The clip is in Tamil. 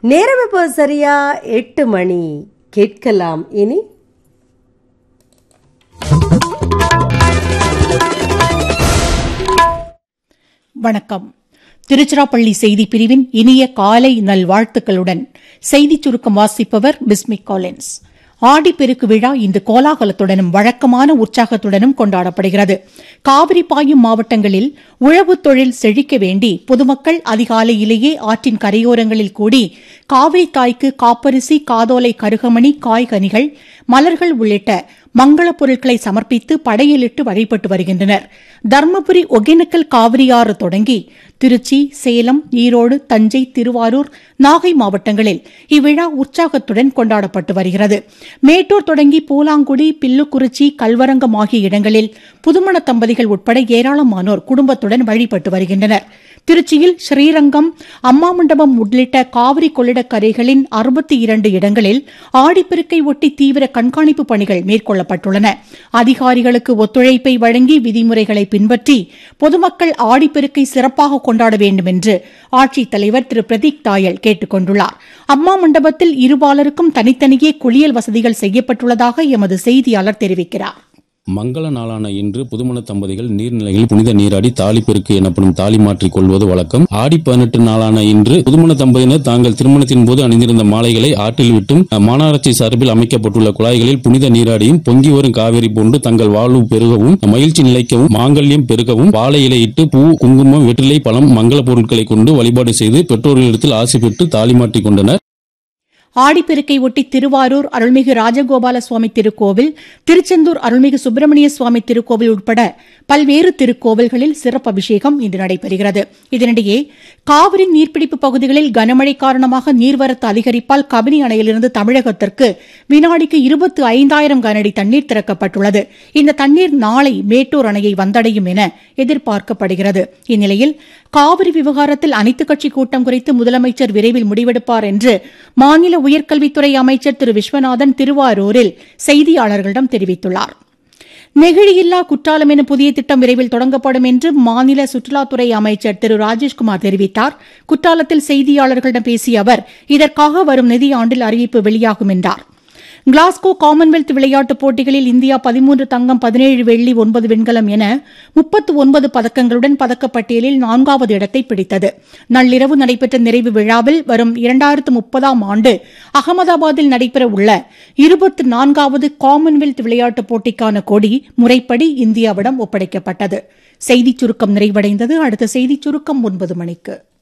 நேரம் இப்போ சரியா எட்டு மணி கேட்கலாம் இனி வணக்கம் திருச்சிராப்பள்ளி செய்தி பிரிவின் இனிய காலை நல்வாழ்த்துக்களுடன் செய்திச் சுருக்கம் வாசிப்பவர் பிஸ்மிக் காலின்ஸ் ஆடிப்பெருக்கு விழா இன்று கோலாகலத்துடனும் வழக்கமான உற்சாகத்துடனும் கொண்டாடப்படுகிறது காவிரி பாயும் மாவட்டங்களில் உழவுத் தொழில் செழிக்க வேண்டி பொதுமக்கள் அதிகாலையிலேயே ஆற்றின் கரையோரங்களில் கூடி காவிரி தாய்க்கு காப்பரிசி காதோலை கருகமணி காய்கனிகள் மலர்கள் உள்ளிட்ட மங்களப் பொருட்களை சமர்ப்பித்து படையலிட்டு வழிபட்டு வருகின்றனர் தர்மபுரி ஒகேனக்கல் காவிரியாறு தொடங்கி திருச்சி சேலம் ஈரோடு தஞ்சை திருவாரூர் நாகை மாவட்டங்களில் இவ்விழா உற்சாகத்துடன் கொண்டாடப்பட்டு வருகிறது மேட்டூர் தொடங்கி பூலாங்குடி பில்லுக்குறிச்சி கல்வரங்கம் ஆகிய இடங்களில் புதுமண தம்பதிகள் உட்பட ஏராளமானோர் குடும்பத்துடன் வழிபட்டு வருகின்றனர் திருச்சியில் ஸ்ரீரங்கம் அம்மா மண்டபம் உள்ளிட்ட காவிரி கொள்ளிடக்கரைகளின் அறுபத்தி இரண்டு இடங்களில் ஆடிப்பெருக்கை ஒட்டி தீவிர கண்காணிப்பு பணிகள் மேற்கொள்ளப்பட்டுள்ளன அதிகாரிகளுக்கு ஒத்துழைப்பை வழங்கி விதிமுறைகளை பின்பற்றி பொதுமக்கள் ஆடிப்பெருக்கை சிறப்பாக கொண்டாட வேண்டும் என்று ஆட்சித்தலைவர் திரு பிரதீக் தாயல் கேட்டுக் கொண்டுள்ளார் அம்மா மண்டபத்தில் இருபாலருக்கும் தனித்தனியே குளியல் வசதிகள் செய்யப்பட்டுள்ளதாக எமது செய்தியாளர் தெரிவிக்கிறார் மங்கள நாளான இன்று புதுமண தம்பதிகள் நீர்நிலைகளில் புனித நீராடி தாலிப்பெருக்கு எனப்படும் தாலி மாற்றிக் கொள்வது வழக்கம் ஆடி பதினெட்டு நாளான இன்று புதுமண தம்பதியினர் தாங்கள் திருமணத்தின் போது அணிந்திருந்த மாலைகளை ஆற்றில் விட்டும் மாநகராட்சி சார்பில் அமைக்கப்பட்டுள்ள குழாய்களில் புனித நீராடியும் பொங்கி வரும் காவிரி போன்று தங்கள் வாழ்வு பெருகவும் மகிழ்ச்சி நிலைக்கவும் மாங்கல்யம் பெருகவும் வாழை இலையிட்டு பூ குங்குமம் வெற்றிலை பழம் மங்கள பொருட்களை கொண்டு வழிபாடு செய்து பெற்றோர்களிடத்தில் ஆசை பெற்று தாலி மாற்றிக் கொண்டனர் ஆடிப்பெருக்கை ஒட்டி திருவாரூர் அருள்மிகு ராஜகோபால சுவாமி திருக்கோவில் திருச்செந்தூர் அருள்மிகு சுப்பிரமணிய சுவாமி திருக்கோவில் உட்பட பல்வேறு திருக்கோவில்களில் சிறப்பு அபிஷேகம் இன்று நடைபெறுகிறது இதனிடையே காவிரி நீர்பிடிப்பு பகுதிகளில் கனமழை காரணமாக நீர்வரத்து அதிகரிப்பால் கபினி அணையிலிருந்து தமிழகத்திற்கு வினாடிக்கு இருபத்து ஐந்தாயிரம் கனஅடி தண்ணீர் திறக்கப்பட்டுள்ளது இந்த தண்ணீர் நாளை மேட்டூர் அணையை வந்தடையும் என எதிர்பார்க்கப்படுகிறது இந்நிலையில் காவிரி விவகாரத்தில் அனைத்துக் கட்சி கூட்டம் குறித்து முதலமைச்சர் விரைவில் முடிவெடுப்பார் என்று மாநில உயர்கல்வித்துறை அமைச்சர் திரு விஸ்வநாதன் திருவாரூரில் செய்தியாளர்களிடம் தெரிவித்துள்ளார் நெகிழியில்லா குற்றாலம் என புதிய திட்டம் விரைவில் தொடங்கப்படும் என்று மாநில சுற்றுலாத்துறை அமைச்சர் திரு ராஜேஷ்குமார் தெரிவித்தார் குற்றாலத்தில் செய்தியாளர்களிடம் பேசிய அவர் இதற்காக வரும் நிதியாண்டில் அறிவிப்பு வெளியாகும் என்றார் கிளாஸ்கோ காமன்வெல்த் விளையாட்டுப் போட்டிகளில் இந்தியா பதிமூன்று தங்கம் பதினேழு வெள்ளி ஒன்பது வெண்கலம் என முப்பத்து ஒன்பது பதக்கங்களுடன் பதக்கப்பட்டியலில் நான்காவது இடத்தை பிடித்தது நள்ளிரவு நடைபெற்ற நிறைவு விழாவில் வரும் இரண்டாயிரத்து முப்பதாம் ஆண்டு அகமதாபாத்தில் நடைபெற உள்ள இருபத்தி நான்காவது காமன்வெல்த் விளையாட்டுப் போட்டிக்கான கொடி முறைப்படி இந்தியாவிடம் ஒப்படைக்கப்பட்டது செய்திச் சுருக்கம் நிறைவடைந்தது அடுத்த செய்திச் சுருக்கம் ஒன்பது மணிக்கு